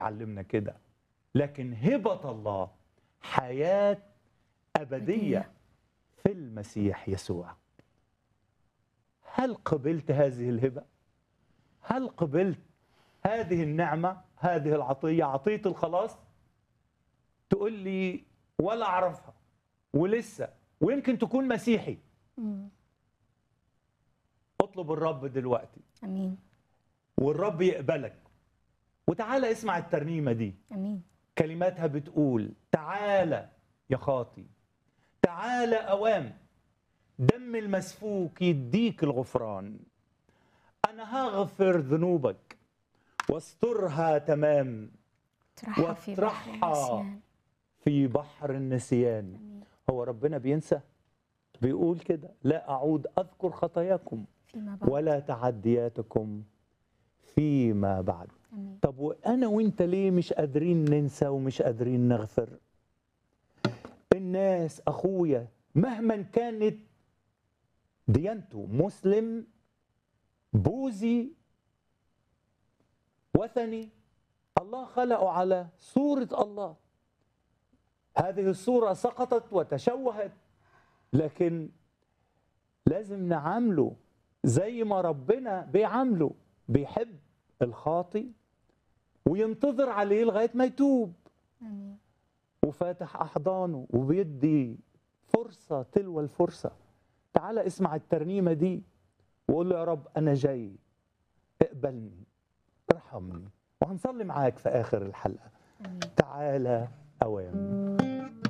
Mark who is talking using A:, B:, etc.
A: علمنا كده لكن هبة الله حياة أبدية في المسيح يسوع هل قبلت هذه الهبة؟ هل قبلت هذه النعمة هذه العطية عطية الخلاص تقول لي ولا أعرفها ولسه ويمكن تكون مسيحي
B: مم.
A: اطلب الرب دلوقتي
B: امين
A: والرب يقبلك وتعالى اسمع الترنيمة دي
B: امين
A: كلماتها بتقول تعالى يا خاطي تعالى أوام دم المسفوك يديك الغفران أنا هغفر ذنوبك واسترها تمام
B: ترحى في بحر
A: واطرحها.
B: النسيان
A: في بحر النسيان
B: امين
A: هو ربنا بينسى بيقول كده لا أعود أذكر خطاياكم
B: فيما بعد
A: ولا تعدياتكم فيما بعد
B: امين
A: طب وانا وانت ليه مش قادرين ننسى ومش قادرين نغفر الناس اخويا مهما كانت ديانته مسلم بوذي وثني الله خلقه على صورة الله هذه الصورة سقطت وتشوهت لكن لازم نعامله زي ما ربنا بيعامله بيحب الخاطي وينتظر عليه لغايه ما يتوب
B: امين
A: وفاتح احضانه وبيدي فرصه تلو الفرصه تعال اسمع الترنيمه دي وقول له يا رب انا جاي اقبلني ارحمني وهنصلي معاك في اخر الحلقه
B: امين
A: تعالى اوام